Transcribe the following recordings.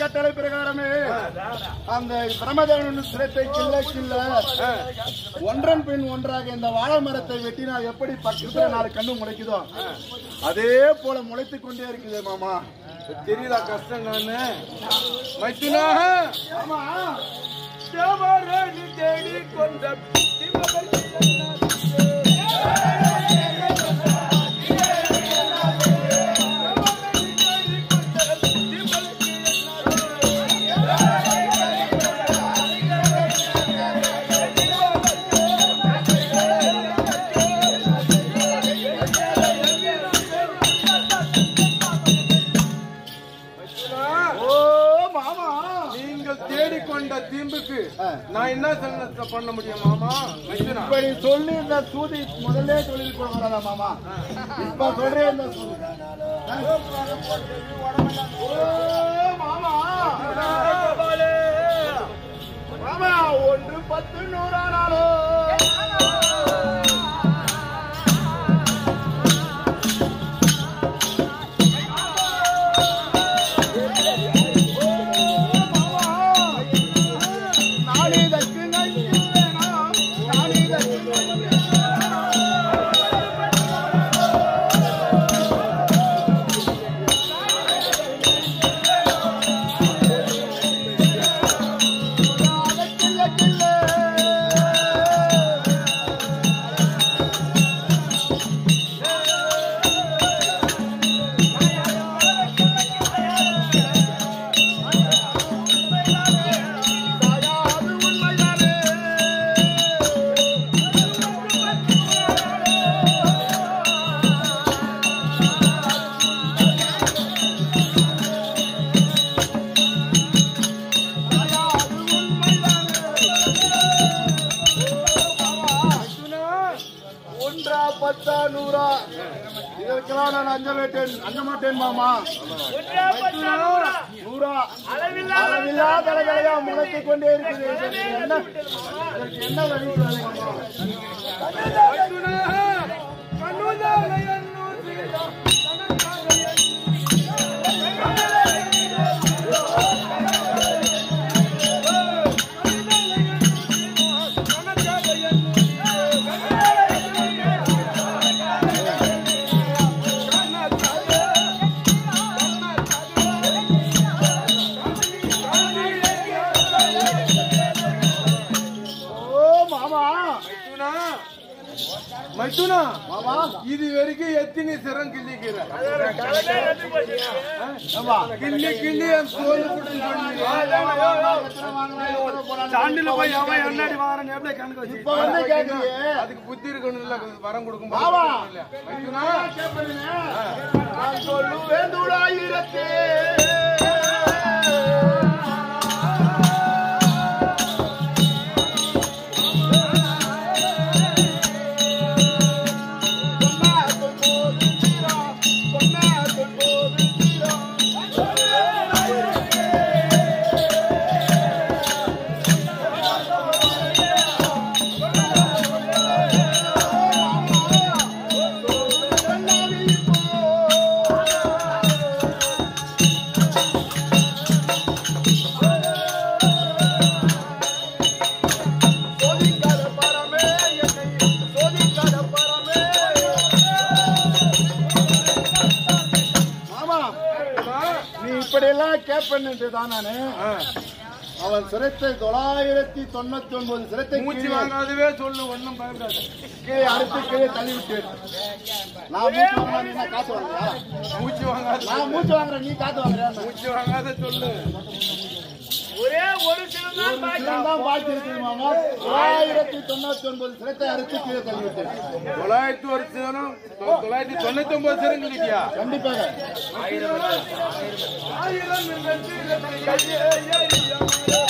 கட்டளை பிரகாரமே அந்த பிரமதேவன் சிரத்தை கிள்ள கிள்ள ஒன்றன் பின் ஒன்றாக இந்த வாழை மரத்தை வெட்டினால் எப்படி பக்கத்துல நாலு கண்ணு முளைக்குதோ அதே போல முளைத்துக் கொண்டே இருக்குது மாமா தெரியல கஷ்டங்கள்னு மைத்துனாக ஆமா தேவரணி தேடி கொண்ட ஓ மாமா நீங்கள் தேடிக்கொண்ட தீம்புக்கு ஆ. நான் என்ன சங்கத்தை பண்ண முடியும் மாமா மைத்துனா இப்படி சொல்லி இந்த சூதி முதல்ல தொழில் கொடுக்கறதா மாமா இப்ப சொல்றேன் இந்த சூதி ஓ மாமா மாமா ஒன்று பத்து நூறானாலும் நாளிதற்கு நன்றி வேணாம் நாளிதற்கு நன்றி கில்ல கில்ல தாயாது உண்மைதானே ஒன்றா பத்தா நூறா இதற்கெல்லாம் நான் அஞ்ச மாட்டேன் அஞ்ச மாட்டேன் மாமா நூறா அளவில்லா தலைகளையா முளைத்துக் கொண்டே இருக்குது இதற்கு என்ன இதற்கு என்ன வழி சொல்லுங்க மாமா? ஓ மாமா மைத்துனா மைத்துனா மாமா இது வரைக்கும் எத்தனை சிரம் கிள்ளிக்கிற ஆமா கிள்ளி கிள்ளி என் தோல் குட்டி சாண்டில போய் அவன் என்னாடி வாரன் எப்படி கணக்கு வச்சு இப்ப வந்து கேக்குறியே அதுக்கு புத்தி இருக்கணும் இல்ல வரம் கொடுக்கும் மாமா. மைத்துனா நான் சொல்லுவேன் நூறாயிரத்தே சோதிக்காத பரமே என்னை சோதிக்காத பரமே மாமா நீ இப்படி எல்லாம் கேட்பேன்னு தான் நானு அவன் சிரத்தை தொள்ளாயிரத்தி தொண்ணூத்தி ஒன்பது சிரத்தை மூச்சு கீழே- வாங்காதவே சொல்லு ஒண்ணும் பயப்படாத கீழே அறுத்து கீழே தள்ளி விட்டு நான் மூச்சு வாங்கினா நீ என்ன காசு வாங்குறியா மூச்சு வாங்காத நான் மூச்சு வாங்குறேன் நீ காசு வாங்குறியா மூச்சு வாங்காத சொல்லு ஒரே ஒரு சிலம் தான் பாக்கி. தான் பாக்கி இருக்குது மாமா தொள்ளாயிரத்தி தொண்ணூத்தி ஒன்பது சிரத்தை அறுத்து கீழே தள்ளி விட்டு தொள்ளாயிரத்தி ஒரு சிரம் தொ- தொள்ளாயிரத்தி தொண்ணூத்தி ஒன்பது சிரம் கிள்ளிட்டியா கண்டிப்பாக ஆயிரம் என்ற சீரத்தை கையே ஏறிய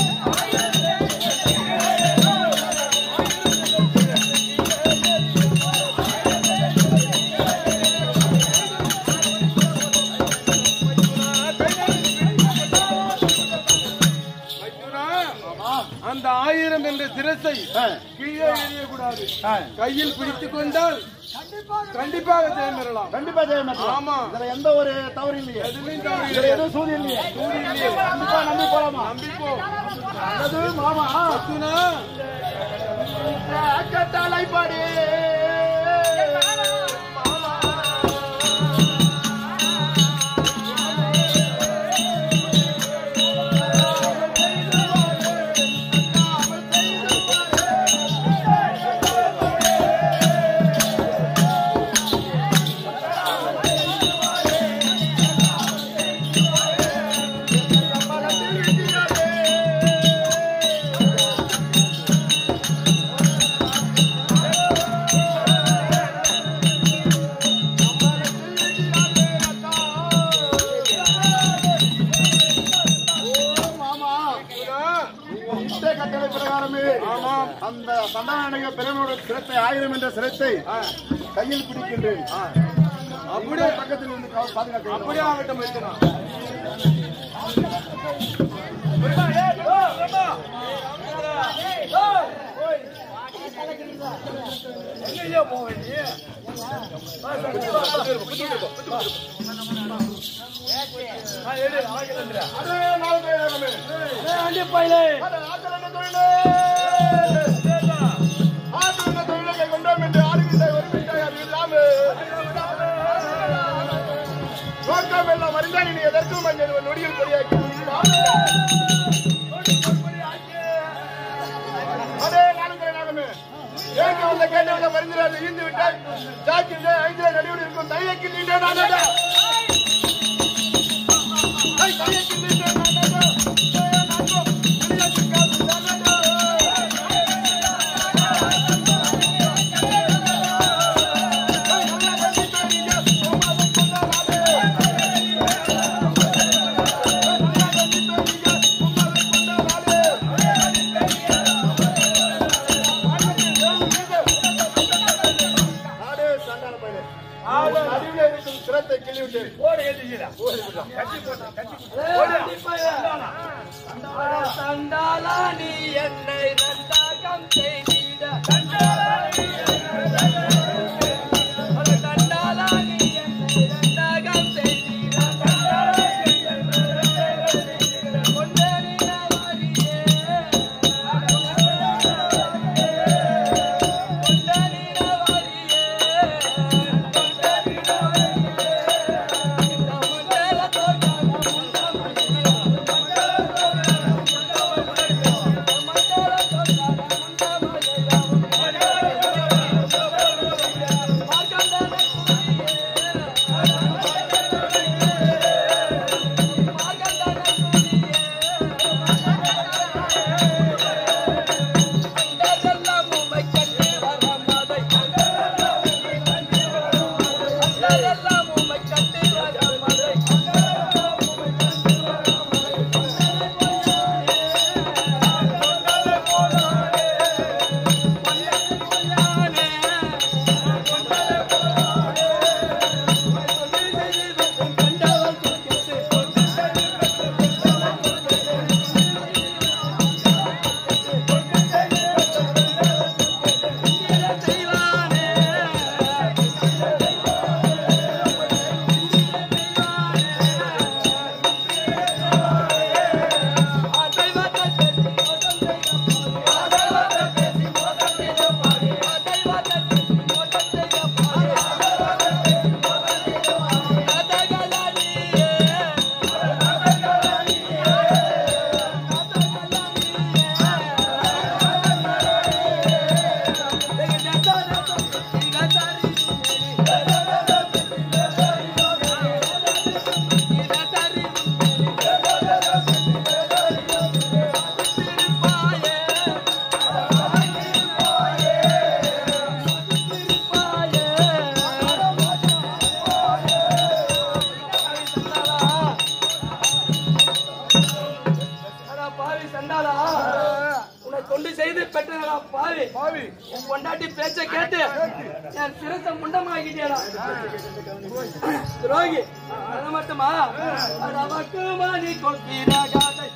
மைத்துனா, அந்த ஆயிரம் என்ற சிரசை ஆ. கீழே எறியக்கூடாது ஆ. கையில் பிடித்துக் கொண்டால் கண்டிப்பாக ஜெயம் பெறலாம் கண்டிப்பா ஜெயம் பெறலாம். ஆமா. இதுல எந்த ஒரு தவறு இல்லையே எதுலையும் தவறு இதுல இல்லை. எதுவும் சூதி இல்லையே சூதி இல்லையே. கண்டிப்பா நம்பி போலாமா நம்பிப்போ அது மாமா அத்துனா கட்டளை படி மாமா இட்ட கட்டளை பிரகாரமே ஆமாம் அந்த சந்தான பிறனோட சிரத்தை ஆயிரம் என்ற சிரத்தை கையில் பிடிக்கின்றேன் அப்படியே பக்கத்தில் இருந்து கா- பாதுகாக்க வேண்டும். அப்படியே ஆகட்டும் வைத்தனா அதே நாள் வேகமே. ஆண்டி பையலே அட, ஆற்றல் என்ன தொழிலே? ஆற்றல் என்ன தொழிலை கை கொண்டோம் என்று ஆடுகின்ற ஒரு மிட்டாய் அது இல்லாமல். நோக்கம் எல்லாம் அறிந்தால் இனி எதற்கும் மஞ்சள் ஒரு நொடியில் பொடியாக்கி அதே நாளுங்கிற நாளுமே ஏற்க வந்த கேட்டவங்க மருந்திராது ஈந்து விட்டால் ஜாக்கிரதை ஐந்திர நடுவில் இருக்கும் தையக்கு நீண்ட நாடாடா தையக்கு நீண்ட நாடாடா நாடே சண்டான பையனே. நடுவிலே இருக்கும் சிரத்தை கிள்ளிவிட்டு சண்டாலா நீ என்னை நந்தாகம் செய்திட சண்டாலா நீ என்னை நந்தாகம் செய்திட கொண்டேறின வழியே கொண்டேறின வழியே இந்த மண்டல தோட்டம் பாவி சண்டாளா உன்னை கொண்டு செய்து பெற்றா பாவி பாவி உன் பொண்டாட்டி பேச்ச கேட்டு என் சிரச முண்டமாக்கிட்டியடா துரோகி அது மட்டுமா நமக்கு மணி கொக்கிறாகாதை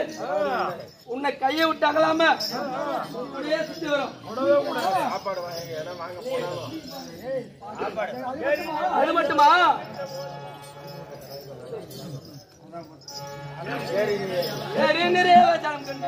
உன்னை கையை விட்டு அகலாம அப்படியே சுத்தி வரும் அது மட்டுமா சரி நிறைய ஜனம் கண்டு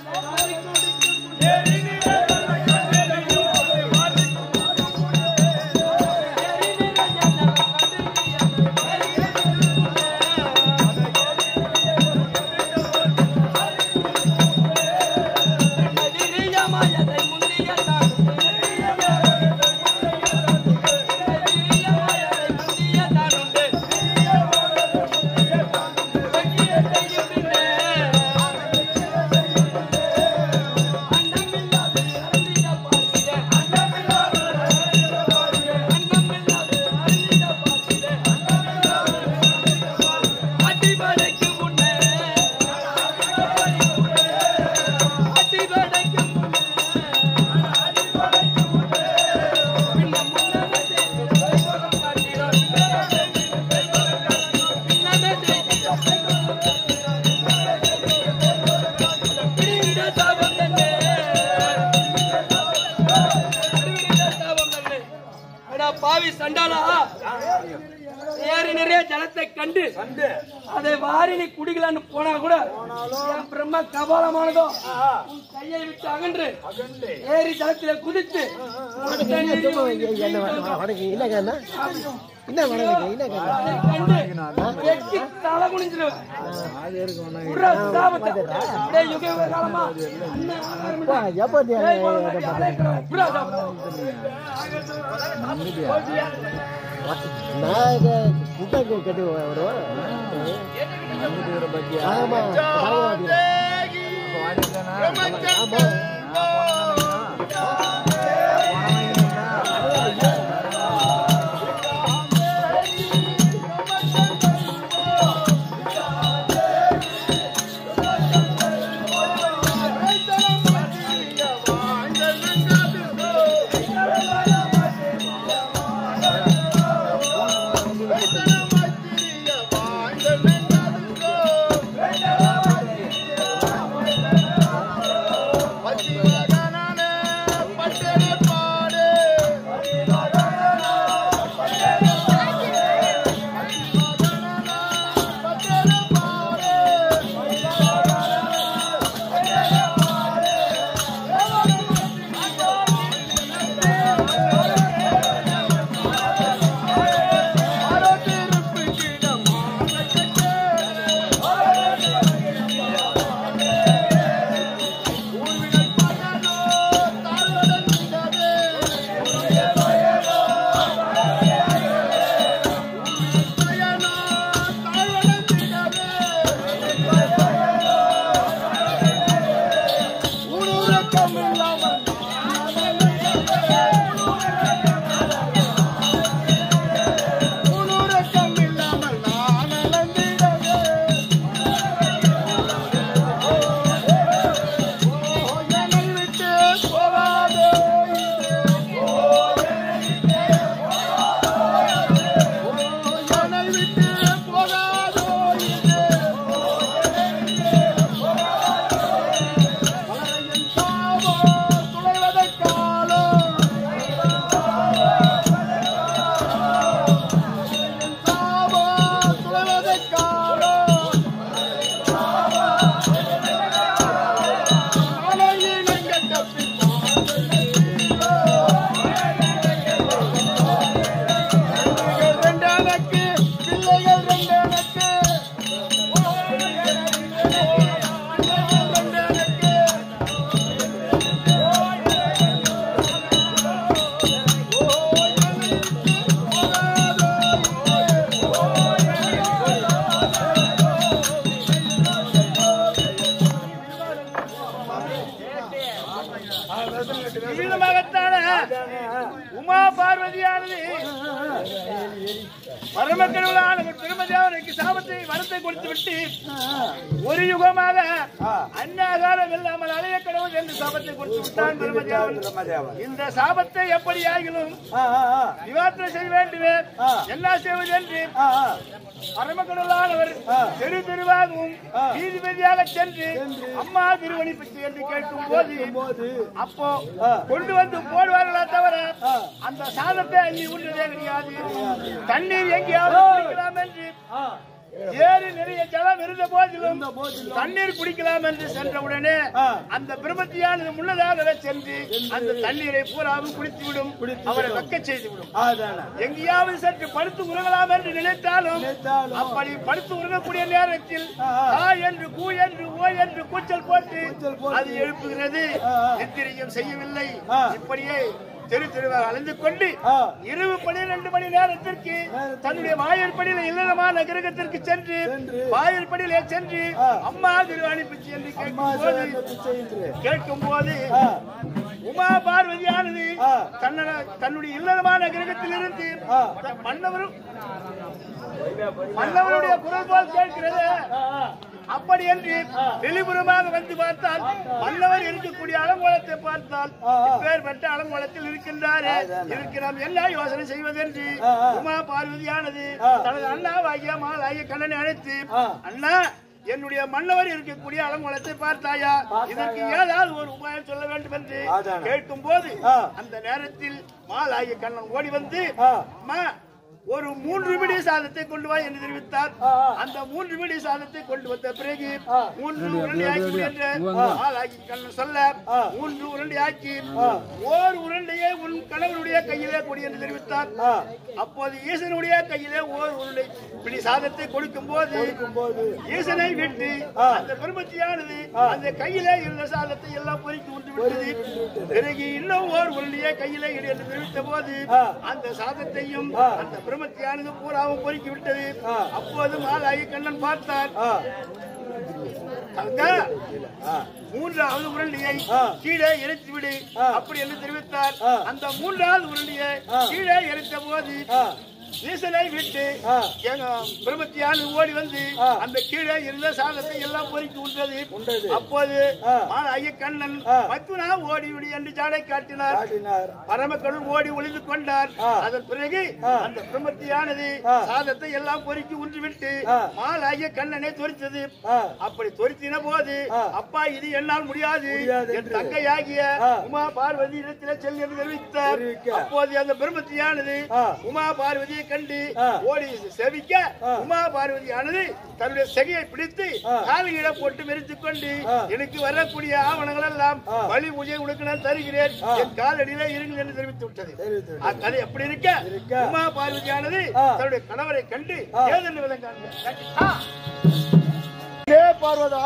அடா பாவி சண்டாளா ஏரி நிறைய ஜலத்தை கண்டு அதை வாரி நீ குடிக்கலான்னு போனா கூட என் பிரம்ம கபாலமானதோ உன் கையை விட்டு அகன்று ஏரி ஜலத்தில குதித்து அதை கண்டு எட்டி தலை குனிஞ்சிருவேன் உர்ரா, சாபத்தை. டேய், யுக யுக காலமா அண்ணன் ஆதாரமிட்டா. டேய், போடா, டேய், அலைக்கிறவன். உர்ரா, சாபத்தை. கட்டி வரும் ஆமா ஆமா உமா பார்வதியானது பரமக்கடவுளான ஒரு திருமதியாவனுக்கு சாபத்தை வரத்தை கொடுத்து விட்டு ஒரு யுகமாக அன்னாகாரம் இல்லாமல் அலைய கடவுள் என்று சாபத்தை கொடுத்து விட்டான் பிரம்மதேவன் இந்த சாபத்தை எப்படி ஆகிலும் நிவாரணம் செய்ய வேண்டுமே என்ன செய்வது என்று பரமக்கடவுளானவர் தெரு தெருவாகவும் நீதிபதியாக சென்று அம்மா திருவணிப்பட்டு என்று கேட்கும் போது அப்போ கொண்டு வந்து போடுவார்களா தவிர அந்த சாதத்தை அள்ளி உண்டதே கிடையாது தண்ணீர் எங்கேயாவது குடிக்கலாம் என்று ஏரி நிறைய ஜலம் இருந்த போதிலும் தண்ணீர் குடிக்கலாம் என்று சென்றவுடனே அந்த பிரம்மத்தியானது முன்னதாக சென்று அந்த தண்ணீரை பூராவும் குடித்து விடும் அவரை வெக்க செய்து விடும் எங்கேயாவது சற்று படுத்து உறங்கலாம் என்று நினைத்தாலும் அப்படி படுத்து உறங்கக்கூடிய நேரத்தில் ஆ என்று கூ என்று ஓ என்று கூச்சல் போட்டு அது எழுப்புகிறது நித்திரியம் செய்யவில்லை இப்படியே தெரு தெருவாக அலைந்து கொண்டு இரவு பனிரெண்டு மணி நேரத்திற்கு தன்னுடைய வாயற்படியில இல்லறமான கிரகத்திற்கு சென்று வாயற்படியிலே சென்று அம்மா திருவாணி பிச்சை என்று கேட்கும் போது கேட்கும் போது உமா பார்வதியானது தன்ன- தன்னுடைய இல்லறமான கிரகத்திலிருந்து மன்னவரும் மன்னவருடைய குரல் போல் கேட்கிறது அப்படி என்று வெளிப்புறமாக வந்து பார்த்தால் மன்னவர் இருக்கக்கூடிய அலங்கோலத்தை பார்த்தால் இப்பேற்பட்ட அலங்கோலத்தில் இருக்கின்றாரே இதற்கு நாம் என்ன யோசனை செய்வதென்று உமா பார்வதியானது தனது அண்ணாவாகிய மாலாகிய கண்ணனை அழைத்து அண்ணா என்னுடைய மன்னவர் இருக்கக்கூடிய அலங்கோலத்தை பார்த்தாயா இதற்கு ஏதாவது ஒரு உபாயம் சொல்ல வேண்டும் என்று கேட்கும் போது அந்த நேரத்தில் மாலாகிய கண்ணன் ஓடி வந்து அம்மா ஒரு மூன்று விடி சாதத்தை கொண்டு வா என்று தெரிவித்தார் அந்த மூன்று விடி சாதத்தை கொண்டு வந்த பிறகு மூன்று உருண்டையாக்கி என்ற ஆளாகி கண்ணன் சொல்ல மூன்று உருண்டையாக்கி ஓர் உருண்டையை உன் கணவனுடைய கையிலே கொடி என்று தெரிவித்தார் அப்போது ஈசனுடைய கையிலே ஓர் உருண்டை பிடி சாதத்தை கொடுக்கும் போது ஈசனை விட்டு அந்த பெருமத்தியானது அந்த கையிலே இருந்த சாதத்தை எல்லாம் பொறித்து உண்டு விட்டது பிறகு இன்னும் ஓர் உருண்டையை கையிலே இடு என்று தெரிவித்த போது அந்த சாதத்தையும் அந்த பிரம்மத்தியானது பூராவும் பொறுக்கி விட்டது அப்போது மாலாயி கண்ணன் பார்த்தார் தங்கா, மூன்றாவது உருண்டையை கீழே இறைத்து விடு அப்படி என்று தெரிவித்தார் அந்த மூன்றாவது உருண்டையை கீழே இறைத்த போது ஈசனை விட்டு எங்க பிரம்மத்தியானது ஓடி வந்து அந்த கீழே இருந்த சாதத்தை எல்லாம் பொறுக்கி உண்டது அப்போது ஐய கண்ணன் பத்துனா ஓடி விடு என்று ஜாடை காட்டினார் பரமக்கடல் ஓடி ஒளிந்து கொண்டார் அதன் பிறகு அந்த பிரம்மத்தியானது சாதத்தை எல்லாம் பொறுக்கி உன்றுவிட்டு மாலாகிய கண்ணனை தொரித்தது அப்படி தொரித்தின போது அப்பா இது என்னால் முடியாது என் தங்கையாகிய உமா பார்வதி இடத்திலே செல் என்று தெரிவித்தார் அப்போது அந்த பிரம்மத்தியானது உமா பார்வதியை கண்டு ஓடி செவிக்க உமா பார்வதியானது தன்னுடைய செகையை பிடித்து காலியிட போட்டு மெரித்துக் கொண்டு எனக்கு வரக்கூடிய ஆவணங்கள் எல்லாம் வழி பூஜை உனக்கு நான் தருகிறேன் என் காலடியிலே இருங்கள் என்று தெரிவித்து விட்டது அக்கதை எப்படி இருக்க உமா பார்வதியானது தன்னுடைய கணவரை கண்டு ஏதென்று விதம் காண்க ஏ பார்வதா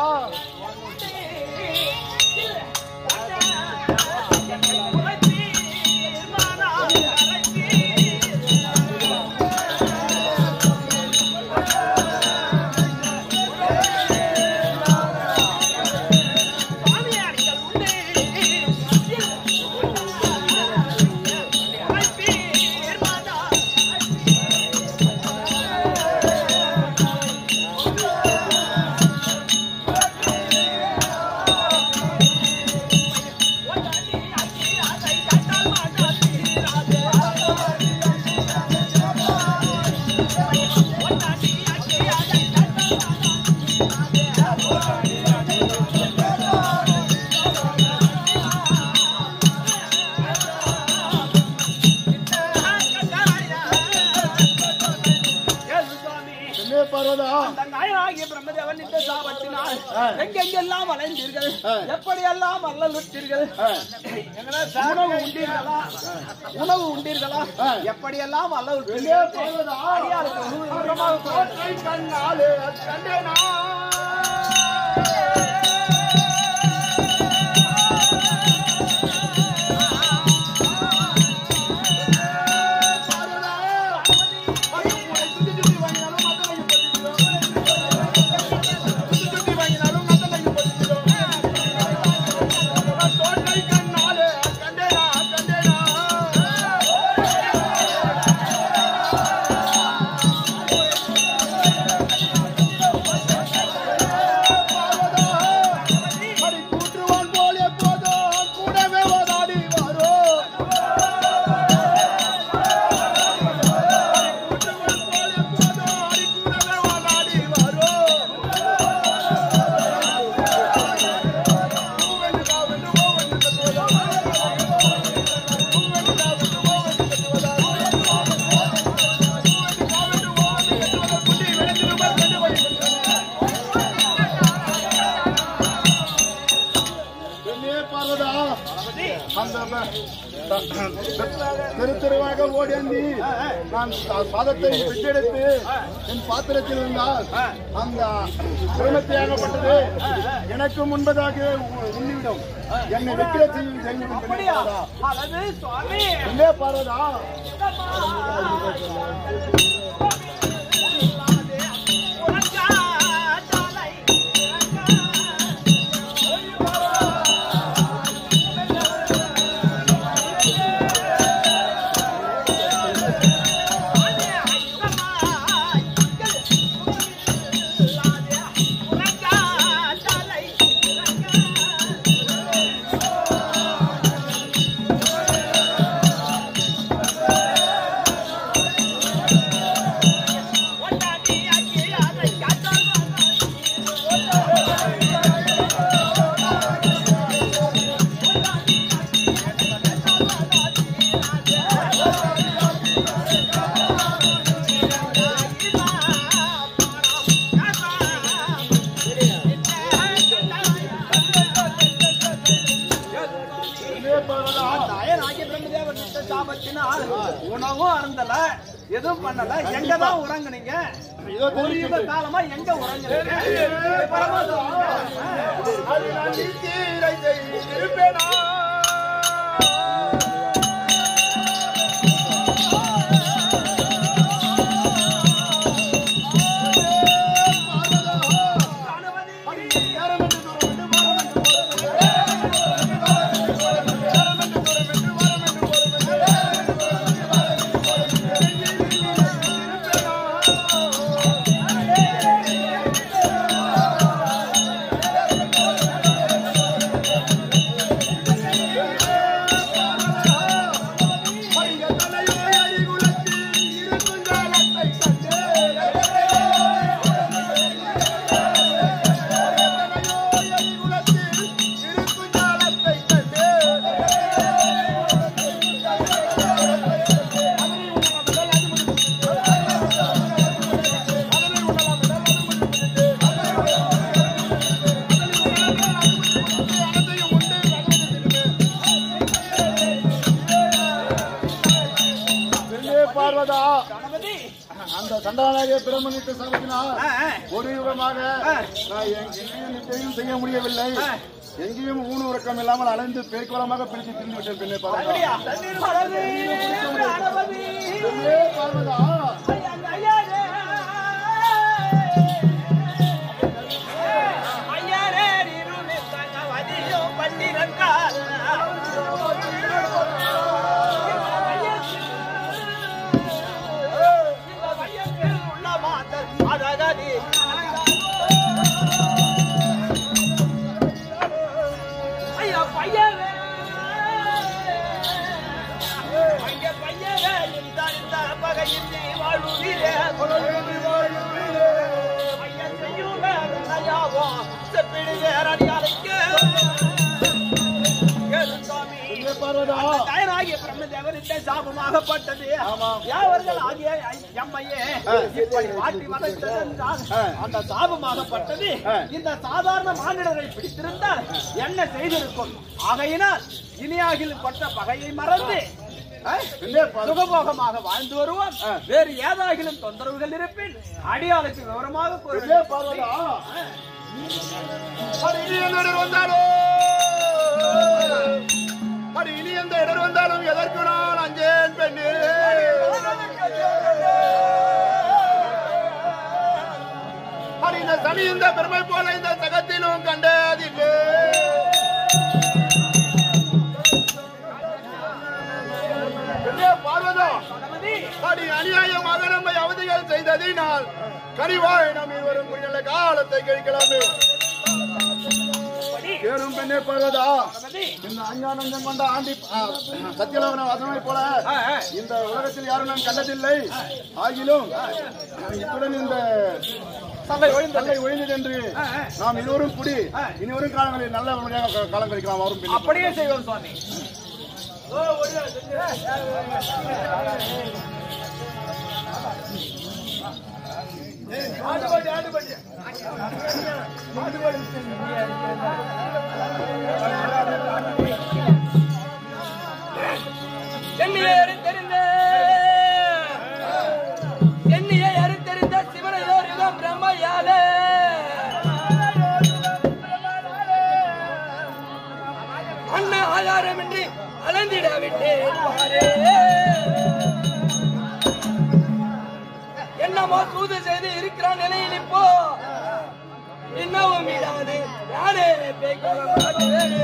என்ன பார்வதா அந்த நாயனாகிய பிரம்மதேவன் இந்த சாபத்தினால் எங்கெங்கெல்லாம் அலைந்தீர்கள் எப்படியெல்லாம் அல்லலுற்றீர்கள் உணவு உண்டீர்களா உணவு உண்டீர்களா எப்படியெல்லாம் அல்லலுற்றீர்கள் அடியாருக்கு விவரமாக கூறுங்கள். கண்ணாலே கண்டேனா கண்டேனா கண்டேனா அந்த தெரு தெருவாக ஓடியாந்தி நான் சா- சாதத்தை பெற்றெடுத்து என் பாத்திரத்தில் இருந்தால் அந்த சிரமத்தையாகப்பட்டது எனக்கு முன்பதாக உ- உன்னிவிடும் என்னை வெற்றிட செய்யும் செய்யும் அப்படியா அல்லது சுவாமி எங்கே பாரதா எங்கே பாரதா தாயனாகிய பிரம்மதேவன் இட்ட சாபத்தினால் உணவும் அருந்தல எதுவும் பண்ணல எங்க தான் உறங்குனீங்க இதோ ஒரு யுக காலமா எங்க உறங்குனீங்க பரமதம். அது நான் தீரை செய்திருப்பேனா பெண்ணே பார்வதா கணபதி அந்த சண்டானாகிய பிரம்மனிட்டு சாபத்தினால் ஆ, ஆ. ஒரு யுகமாக நான் எங்க- எங்கேயும் நிச்சயம் செய்ய முடியவில்லை எங்கேயும் ஊனு உறக்கம் இல்லாமல் அலைந்து பேர்கோலமாக பிரித்து திரிந்து விட்டேன் பெண்ணே பார்வதா அப்படியா கணபதி, கணபதி. பெண்ணே பார்வதா ஐயாரே. ஐயாரே, இருளு தங்கவதியும் பன்னிரண்டால். இந்த மையத்தில் உள்ள மாந்தர் அழகடி. ஐயா பையவே அங்கே பையவே இந்த இந்த பகையின்றி வாழ்வுதிரே ஐயன் செய்யும் வேலையாவோ செப்பிடு வேறடி அழைக்க சாமி பெண்ணே பார்வதா தாயனாகிய பிரம்மதேவனிட்ட சாபமாகப்பட்டது ஆமாம். யாவர்கள் ஆகிய எம்மையே இப்படி வாட்டி வளர்த்ததென்றால் அந்த சாபமாகப்பட்டது இந்த சாதாரண மானிடரை பிடித்திருந்தால் என்ன செய்திருக்கும் ஆகையினால் இனியாகிலும் பட்ட பகையை மறந்து அஹ், பெண்ணே பார்வதா சுகபோகமாக வாழ்ந்து வருவோம் வேறு ஏதாகிலும் தொந்தரவுகள் இருப்பின் அடியாளுக்கு விவரமாக பெண்ணே கூறுவேன் பார்வதா அது இனி எந்த இடர் வந்தாலும் அது இனி எந்த இடர் வந்தாலும் எதற்கு நான் அஞ்சேன் பெண்ணே அது இந்த சனி இந்த பெருமை போல இந்த சகத்திலும் கண்டதில்லை பெண்ணே பார்வதா கணபதி, அடி அநியாயமாக நம்மை அவதிகள் செய்ததினால் கனிவாய் நாம் இருவரும் முடியல காலத்தை கழிக்கலாமே கேளும் பெண்ணே பார்வதா கணபதி. இந்த அஞ்ஞானந்தம் கொண்ட ஆண்டி ஆ, சத்தியலோகன வசனை போல ஆ, ஆ. இந்த உலகத்தில் யாரும் நான் கண்டதில்லை ஆகிலும் இத்துடன் இந்த சண்டை ஒழிந்தது. தந்தை ஒழிந்தது என்று நாம் இருவரும் கூடி இனி வரும் காலங்களில் நல்ல முறையாக காலம் கழிக்கலாம் வரும் பெண்ணே. அப்படியே செய்வோம் சுவாமி ஆகாரமின்றி அலந்திட விட்டேன் பாரே. என்னமோ தூது செய்து இருக்கிற நிலையில் இப்போ இன்னமும் இடாது யாரே பேய்க்குளம் காட்டுவேன்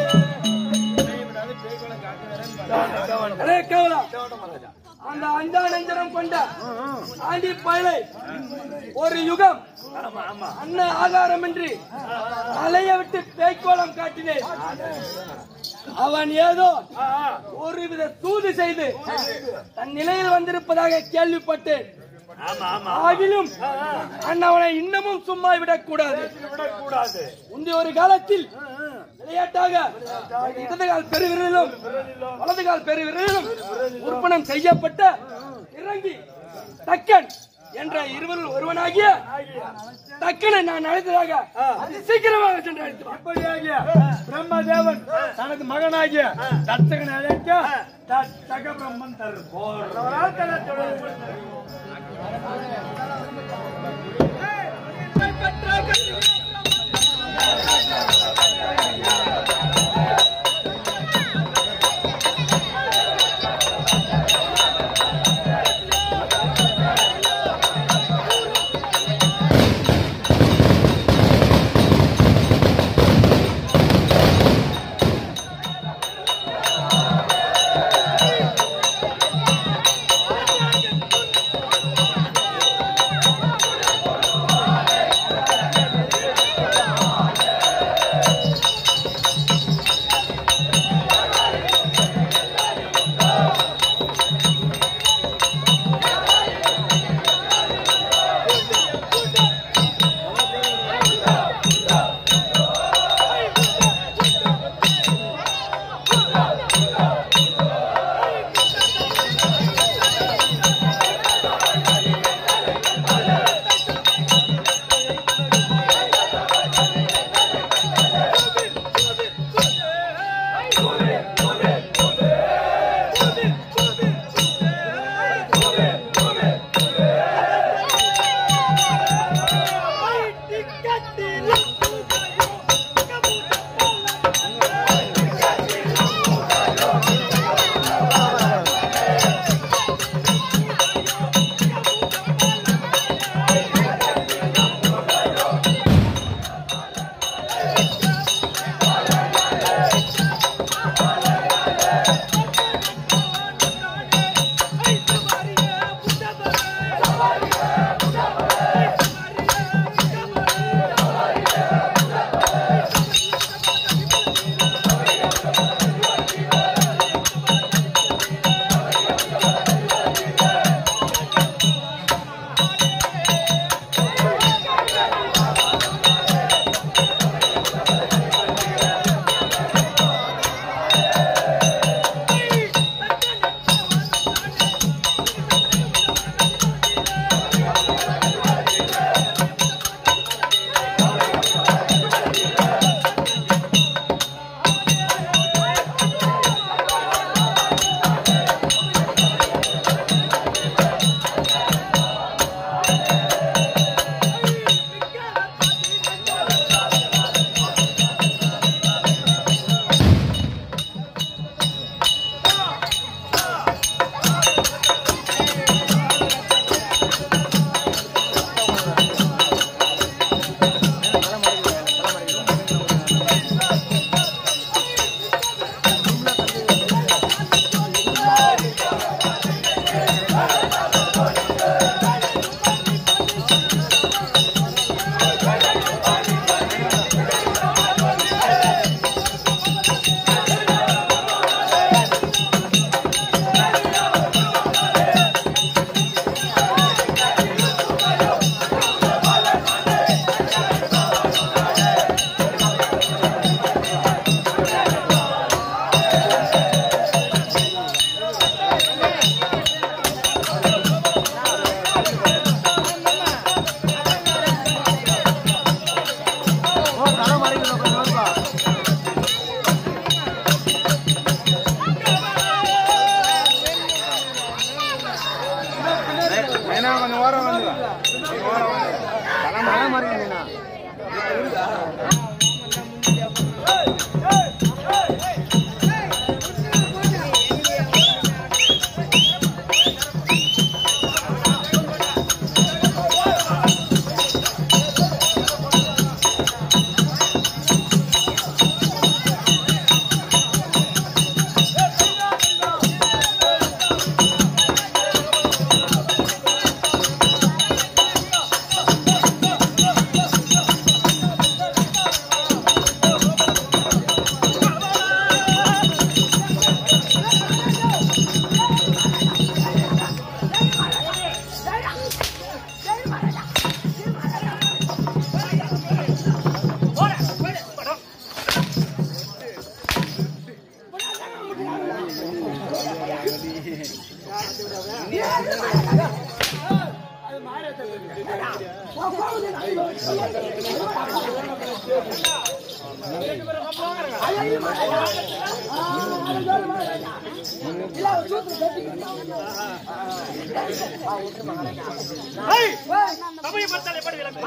அடே கேவலா அந்த அஞ்சா நெஞ்சரம் கொண்ட ஆண்டி பயலை ஒரு யுகம் அன்ன ஆகாரமின்றி அலைய விட்டு பேய்க்கோலம் காட்டினேன் அவன் ஏதோ ஒருவித தூது செய்து தன் நிலையில் வந்திருப்பதாக கேள்விப்பட்டேன் ஆகிலும் அண்ணவனை இன்னமும் சும்மா விடக்கூடாது விடக்கூடாது முந்தைய ஒரு காலத்தில் விளையாட்டாக இடது கால் பெருவிரலும் வலது கால் பெருவிரலும் உற்பணம் செய்யப்பட்ட இறங்கி தக்கன் என்ற இருவரில் ஒருவனாகிய தக்கனை நான் அழைத்ததாக அதி சீக்கிரமாக சென்று அழைத்து அப்படியாகிய பிரம்மதேவன் தனது மகனாகிய தத்தகனை அழைக்க தத்தக பிரம்மன் தரு போறவரால் தனது மைனா கொஞ்சம் ஓரம் வந்து ஓரம் வந்து மழை மறைக்கிறீங்கண்ணா ஏய், ஏய், ஏய், ஏய், ஏய், ஏய், சபையை பார்த்தால் எப்படி விளங்கும்?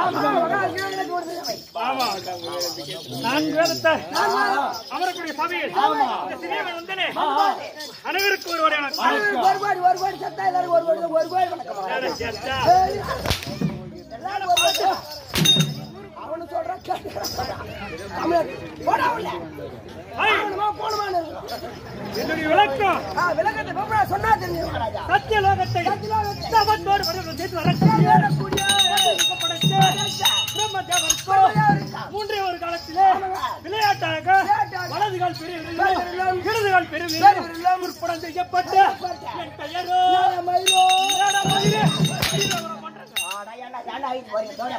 ஆமா. நான்கு வேதத்தை அமரக்கூடிய சபையில் இந்த சிறியவன் வந்தனே அனைவருக்கு ஒருவரை எனக்கு ஒரு கோடி ஒரு கோடி சத்தா எல்லாரும் ஒரு கோடி ஒரு கோடி வணக்கம் சேர்த்தா. எல்லாரும் ஒரு கோடி அவனு சொல்றான் கேட்டுக்கிறான். தமிழர் போடா உள்ள ஏய், போகணுமா போகணுமான்னு என்னுடைய விளக்கம் ஆ விளக்கத்தை பொம்பளை சொன்னா தெரியும் ராஜா சத்திய லோகத்தை சத்தியலோகத்தை சபத்தோடு வருவது சேர்த்து வரக்கூடிய வரக்கூடிய படைத்த பிரம்மதேவனுக்கோ மூன்றே ஒரு காலத்திலே விளையாட்டாக வலதுகால் பெரிய விரலும், இடதுகால் பெரிய விரலும் முற்படம் செய்யப்பட்ட என் பெயரோ மயிலோ ஏடா மயிலே. ஆடா ஏன்டா ஏன்டா ஆகி போறீங்க தோடா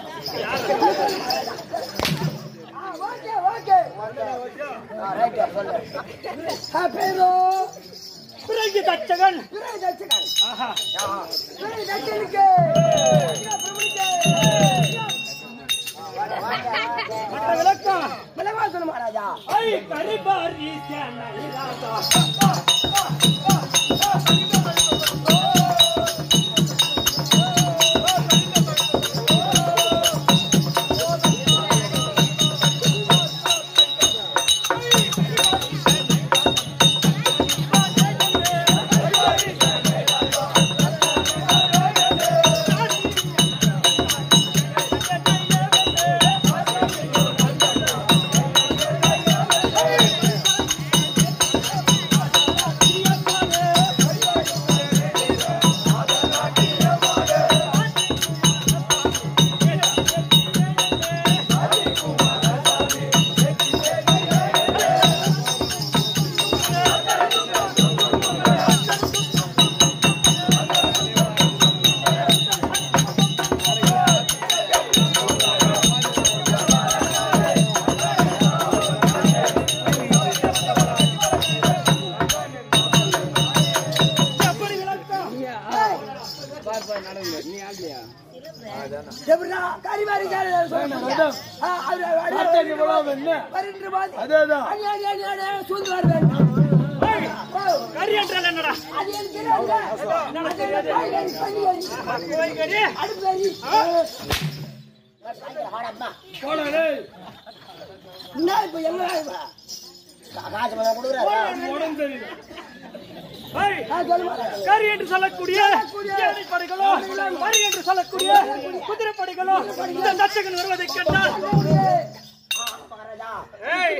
ஆ ஓகே ஓகே ஆ ரைட் சொல்லு ஆ பேரோ பிறகு தச்சகன் பிறகு தச்சுக்காங்க ஆஹா பிறகு தச்சனுக்கு மற்ற விளக்கம் விளக்கமா சொல்லு மகாராஜா ஐ கரிபாரி சேனை ராஜா எப்படி விளக்கம் எப்படிடா கரிமாரி காரி சொல்லுங்க ஆ அது வார்த்தைக்கு போலாம் என்ன பரிந்து பாதி அதேதான் அடி அடி அடி அடி சூழ்ந்து வருவேன் ஏய், கரி என்றால் என்னடா அது எனக்கு தெரியாது அது எனக்கு காய்கறி பனிகறி கோழிக்கறி அடுப்பேரி போடா டேய் என்ன இப்ப எங்க காசு பணம் கொடுக்குறாரு உடம்பு தெரியுது ஏய், நான் சொல்லுமா கரி என்று சொல்லக்கூடிய ஏழை படைகளோ கரி என்று சொல்லக்கூடிய குதிரை படைகளோ இந்த தச்சகன் வருவதை கேட்டால் மகாராஜா ஏய்,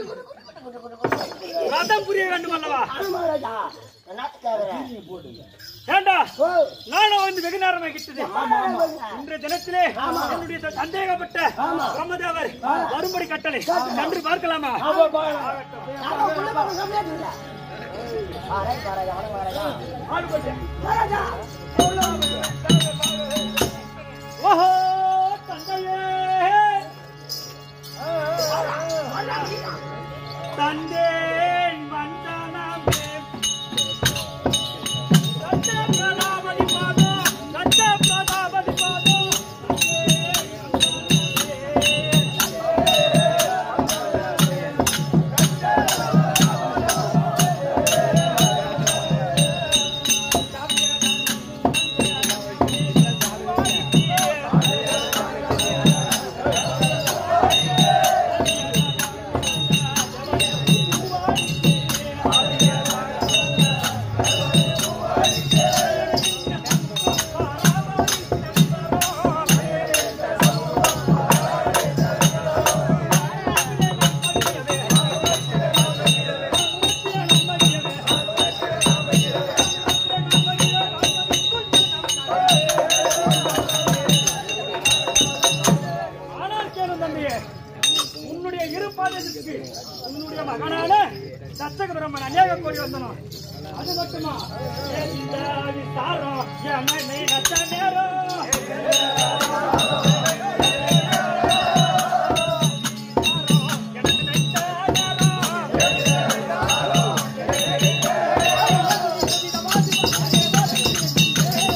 ரதம் புரிய வேண்டும் அல்லவா அது மகாராஜா என்ன கேக்குறேன் ஏண்டா ஓ நானும் வந்து வெகு நேரம் ஆகிட்டது ஆமா இன்றைய தினத்திலே என்னுடைய த- சந்தேகப்பட்ட பிரம்மதேவர் வரும்படி கட்டளை சென்று பார்க்கலாமா நான் உள்ள போக சமையல் ஆ ரைட் மகாராஜா வணக்கம் மகாராஜா மகாராஜா ஓஹோ தந்தையே தந்தேன் வந்தனமே சத்த பிரதாபதி பாதோ சத்த பிரதாபதி பாதோ ஆனால் கேளு தம்பியே உன்னுடைய இரு பாதத்திற்கு உன்னுடைய மகனான தச்சக பிரம்மன் அநேக கோடி வந்தனும் அது மட்டுமா ஏ இந்த விசாரம் என்னை நச்ச நேரம் எனக்கு நச்ச நேரம்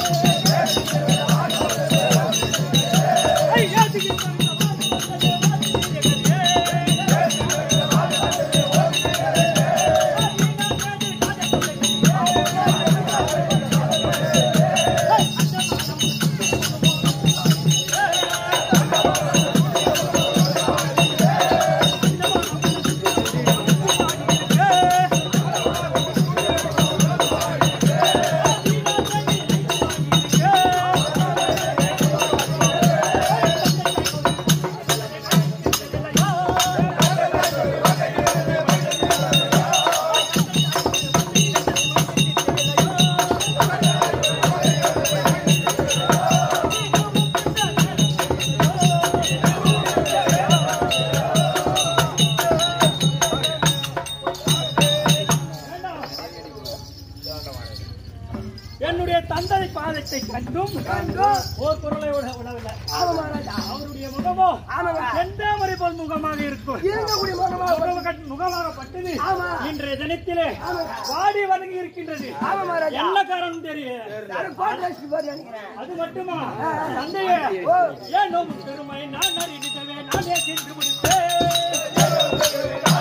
தந்தை பாதத்தை கண்டும் கண்டும் ஓர் குரலை விட விடவில்லை ஆமா மகாராஜா அவருடைய முகமோ ஆமாங்க. செந்தாமரை போல் முகமாக இருக்கும் இருக்கக்கூடிய முகமா முகமாக- முகமாகப்பட்டது ஆமா. இன்றைய தினத்திலே வாடி வதங்கி இருக்கின்றது ஆமா மகாராஜா என்ன காரணம் தெரியும் நான் கோட் ரைஸ்க்கு போய் நினைக்கிறேன் அது மட்டுமா தந்தையே ஏன் நோம்பு பெருமை நான் அறிவித்தவே நானே சென்று முடித்தேன்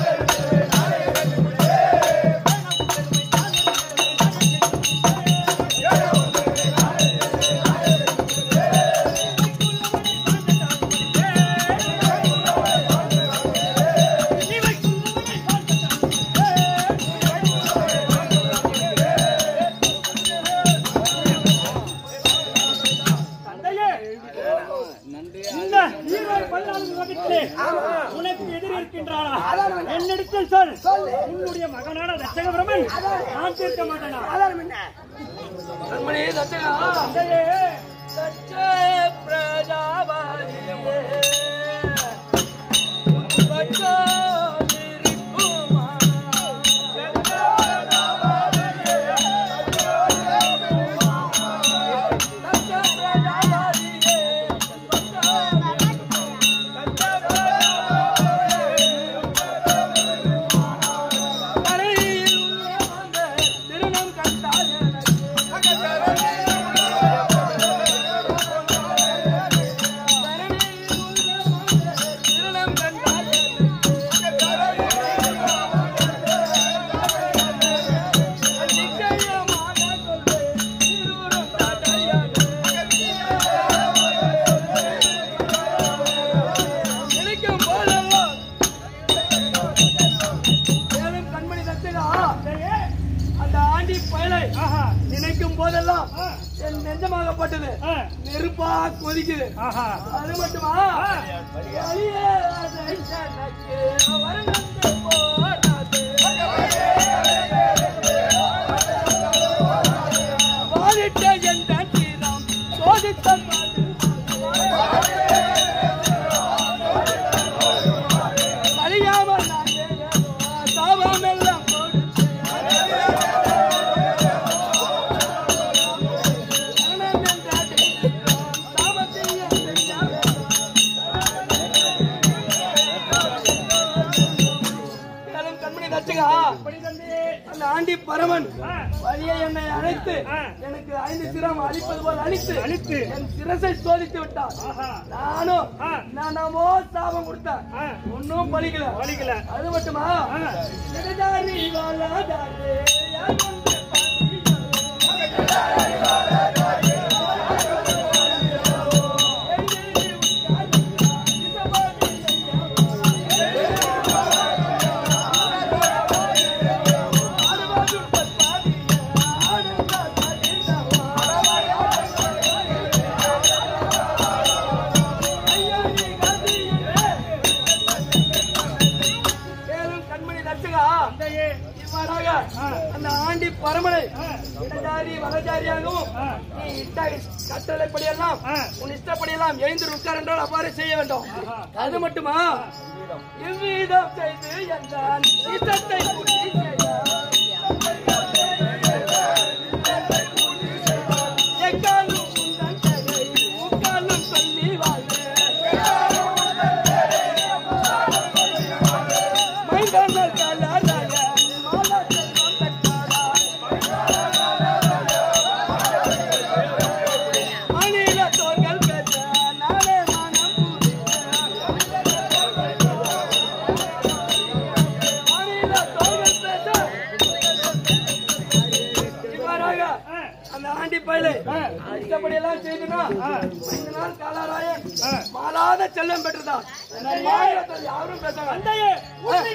தந்தையே இந்த ஈரோடு பல்லாண்டு வகுப்பிலே உனக்கு எதிரி இருக்கின்றானா என்னிடத்தில் சொல் உன்னுடைய மகனான தச்சகபிரமன் நான் தீர்க்க மாட்டேனா ஆதாரம் என்ன கண்மணி தச்சகா தந்தையே தச்ச பிரஜாபதியே பச்சாதிரிக்குமா தச்ச பிரஜாபதியே கரையில் உள்ள வந்த திருநம் கண்டால் திருநம் கண்டால் நிச்சயமாக சொல்வே திருவரும் நினைக்கும் போதெல்லாம் மேலும் கண்மணி தச்சகா அந்த ஆண்டி பயலை நினைக்கும் போதெல்லாம் என் நெஞ்சமாகப்பட்டது நெருப்பா கொதிக்குது அது மட்டுமா வலியே அதை எனக்கு வருந்தது போதாது. வாழிட்ட என் தீரம் சோதித்த அழியாமல் நான் சாபம் எல்லாம் கொடுத்து கண்மணி தச்சுகா அந்த ஆண்டி பரமன் வலிய என்னை அழைத்து எனக்கு ஐந்து சிரம் அழிப்பது போல் அழித்து அழித்து என் சிரசை சோதித்து விட்டார் நானும் நானாமோ சாபம் கொடுத்தேன் ஒன்னும் பலிக்கல பலிக்கல அது மட்டுமா இடதாரி வாழாதாரே, யார் வந்து மேலும் கண்மணி தச்சுகா இவ்வாறாக அந்த ஆண்டி பரமனை இடஜாரி வலஜாரியாகவும் நீ இட்ட கட்டளைப்படியெல்லாம் உன் இஷ்டப்படியெல்லாம் எழுந்து உட்கார் என்றால் அவ்வாறு செய்ய வேண்டும் அது மட்டுமா இவ்விதம் செய்து என்ற இஷ்டத்தை பூர்த்தி செய்ய எக்காலும் உந்தன் தகை, முக்காலும் சொல்லி வாழ மைந்தனர் கலராய மாலத்தன் வந்தக்காராய். மாநிலத்தோர்கள் பெற்ற நாளே மனம் மாநிலத்தோர்கள் பெற்ற இவ்வாறாக அந்த ஆண்டி பயலை இஷ்டப்படியெல்லாம் செய்துனா ஐந்து நாள் காலாராயன் மாலாத செல்லம் பெற்றதா மாநிலத்தில் யாரும் பேச தந்தையே உன்னை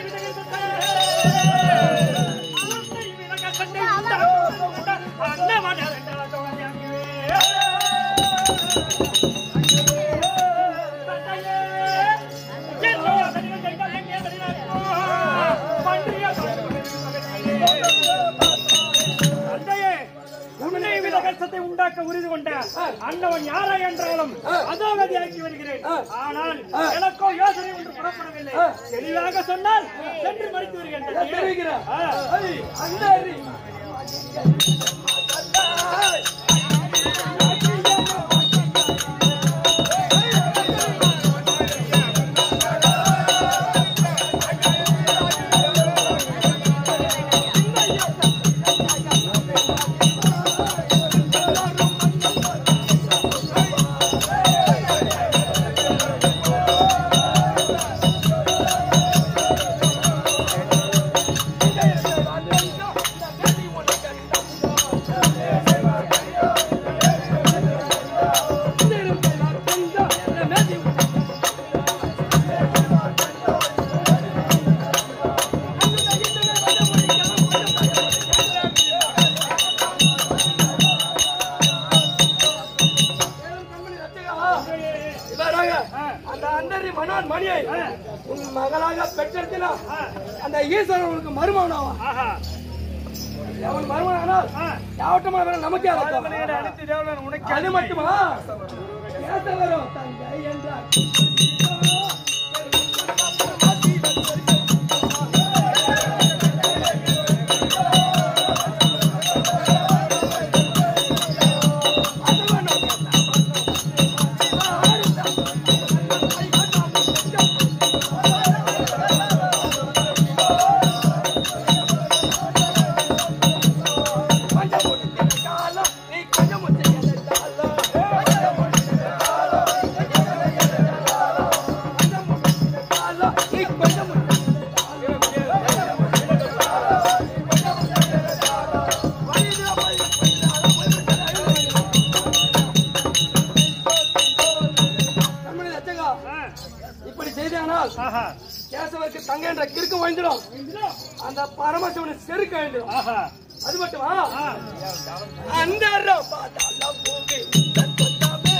கஷ்டத்தை உண்டாக்க உறுதி கொண்ட அண்ணவன் யாரா என்றாலும் அதோகதி ஆக்கி வருகிறேன் ஆனால் எனக்கோ யோசனை ஒன்று புறப்படவில்லை தெளிவாக சொன்னால் சென்று மடித்து வருகின்றேன் தெரிவிக்கிறேன் ஆ. அந்த ஈஸ்வரன் உனக்கு மருமகனாவா ஆஹா அவன் மருமகனால் யாவட்டமான வேலை நமக்கே அடக்கம். அனைத்து தேவன் உனக்கு அது மட்டுமா பேச வரும் தங்கை என்றார் கொஞ்சம் முடிக்கிற காலம் நீ கொஞ்சம் முடிக்கிற காலம் கொஞ்சம் முடிக்கிற காலம் கொஞ்சம் முடிக்கிற காலம் நீ கொஞ்சம் முடிக்கிற கண்மணி ரச்சகா, இப்படி செய்தானால் ஆஹா கேசவருக்கு தங்க என்ற கிறுக்கு வாய்ந்திடும் அந்த பரமசிவனை செருக்க வேண்டும் ஆஹா அது மட்டுமா அந்த ரபாதால போகி தத்தமே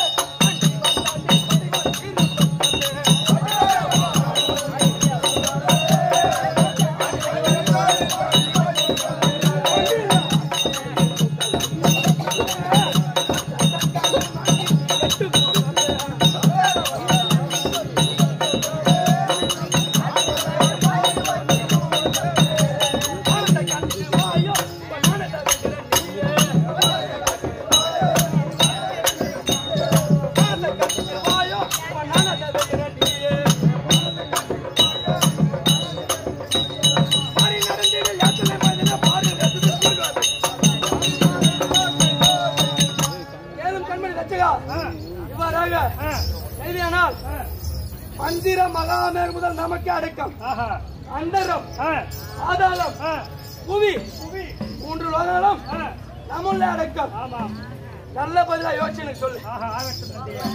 மேலும் கண்மணி ரச்சகா இவ்வாறாக செய்தியானால் மந்திர மகாமேர் முதல் நமக்கு அடக்கம் ஆஹா அண்டரம் ஆ ஆதாளம் ஆ புவி புவி மூன்று லோகங்களும் ஆ நம்முள்ள அடக்கம் ஆமாம் நல்ல பதிலா யோசனை சொல்லு ஆஹா ஆகட்டும் தந்தையே.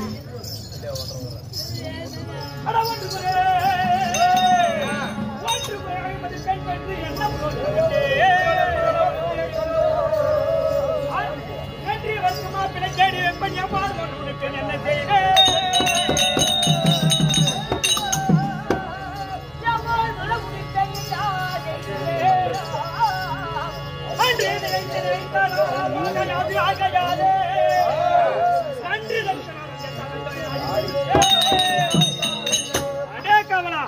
அட ஒன்று முறை. ஒன்று முறை ஐம்பது பெண் பெற்று எண்ணம் கொண்டு நன்றி வருஷமா பிழைச்சேடி வெப்பன் எவ்வாறு கொண்டு உனக்கு என்ன செய்வேன் அன்றே நினைத்து நினைத்தானோ மகனாது ஆகையாலே நன்றி அடே கமலா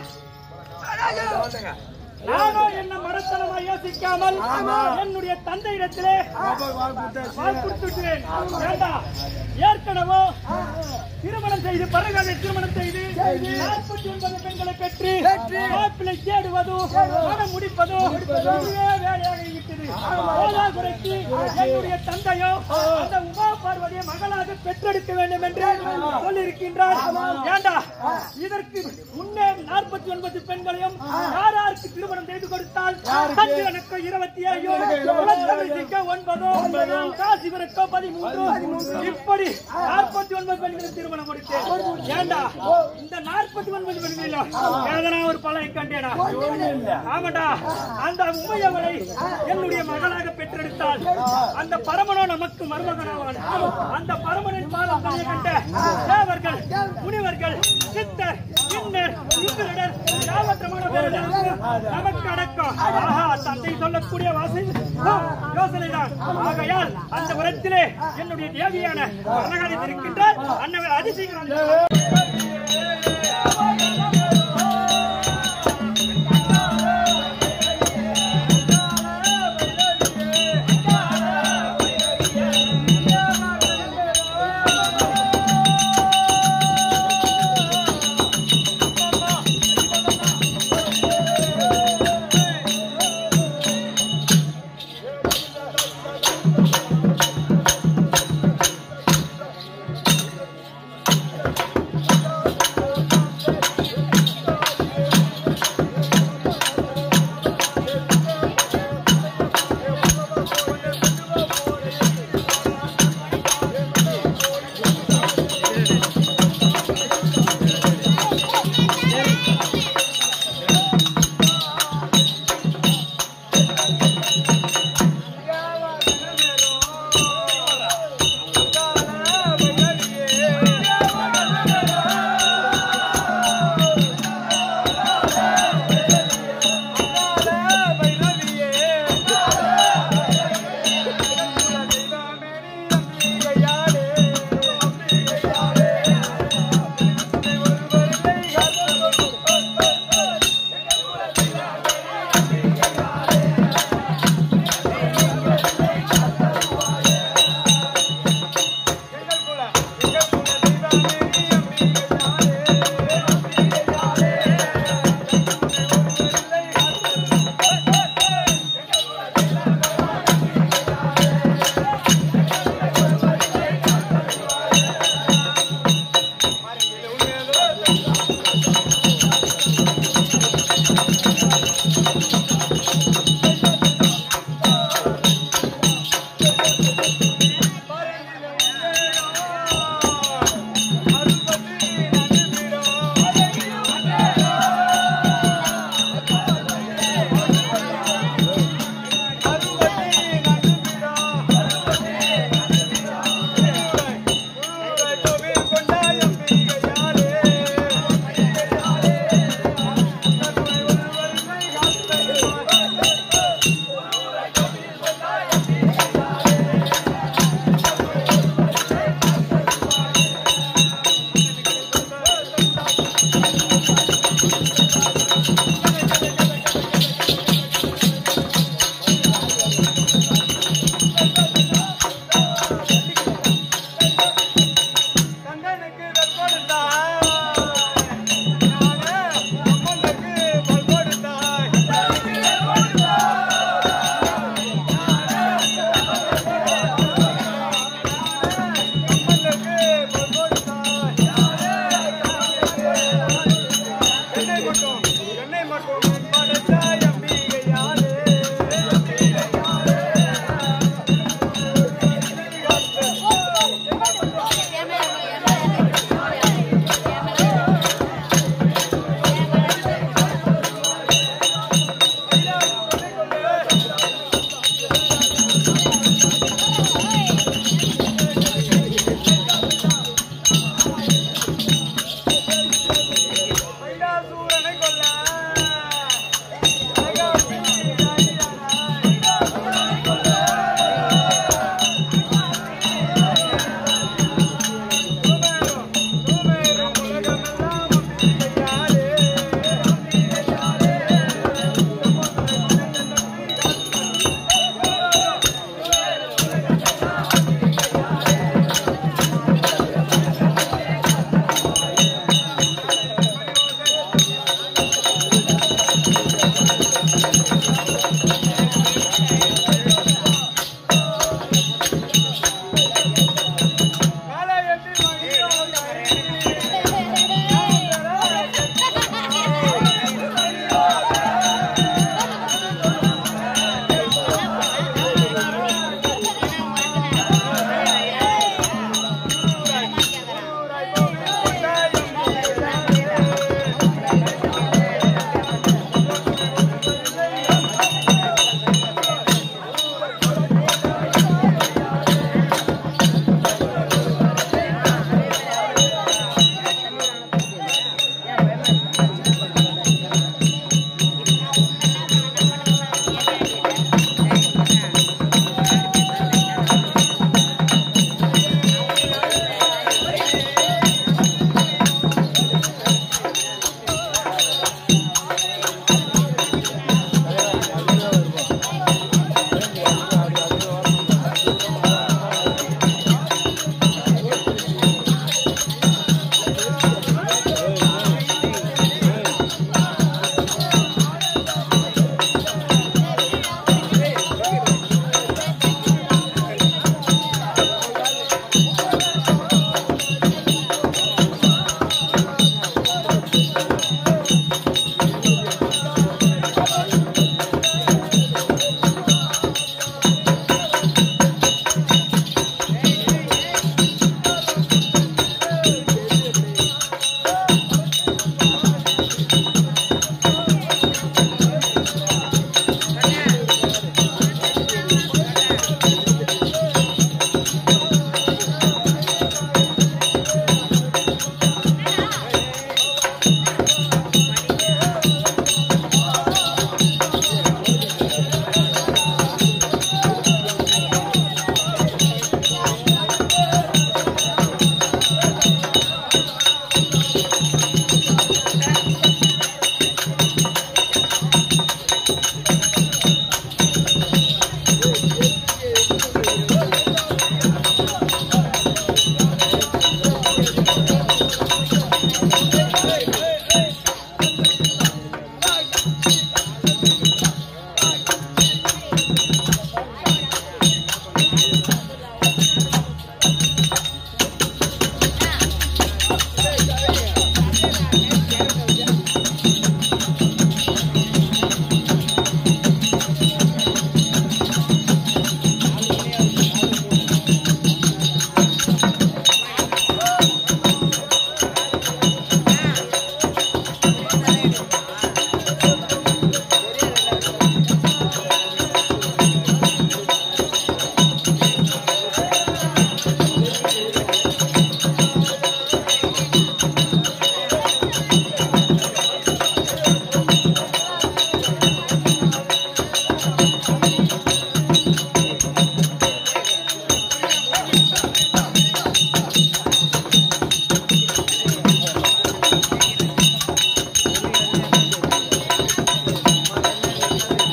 நானும் என்ன மடத்தனமா யோசிக்காமல் என்னுடைய தந்தையிடத்திலே வாள் கொடுத்துட்டேன் வேண்டாம் ஏற்கனவே திருமணம் செய்து பரகாலை திருமணம் செய்து நாற்பத்தி ஒன்பது பெண்களை பெற்று மாப்பிளை தேடுவதும் மனம் முடிப்பதும் இதுவே வேலையாக இருக்கிறது போதா குறைக்கு என்னுடைய தந்தையோ அந்த உமா பார்வதியை மகளாக பெற்றெடுக்க வேண்டும் என்று சொல்லியிருக்கின்றார் ஏண்டா இதற்கு முன்னே நாற்பத்தி ஒன்பது பெண்களையும் யார் யாருக்கு திருமணம் செய்து கொடுத்தால் சந்திரனுக்கு இருபத்தி ஏழு குலத்தமிழ்ச்சிக்கு ஒன்பதோ காசிவருக்கோ பதிமூன்று இப்படி நாற்பத்தி ஒன்பது பெண்களுக்கு திருமணம் கொடுத்தேன் ஏண்டா இந்த நாற்பத்தி ஒன்பது பெண்களிலும் ஏதனா ஒரு பலனை கண்டேனா ஆமாடா அந்த உண்மையவளை என்னுடைய மகளாக பெற்றெடுத்தால் அந்த பரமனோ நமக்கு மருமகனாவான் அந்த பரமனின் பாலம் தலையை கண்ட தேவர்கள் முனிவர்கள் சித்தர் கிண்ணர் இந்திரடர் யாவற்றமான பேரர்களுக்கு நமக்கு அடக்கம் ஆஹா தந்தை சொல்லக்கூடிய வாசி யோசனைதான் ஆகையால் அந்த உரத்திலே என்னுடைய தேவியான அழகாடி இருக்கின்றார் அன்னவர் அதிசீக்கிரம் ஆ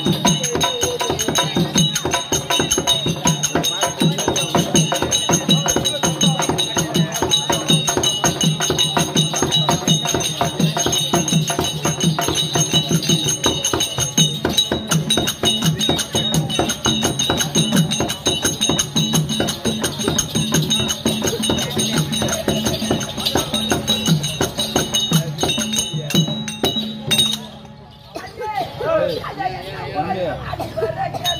அட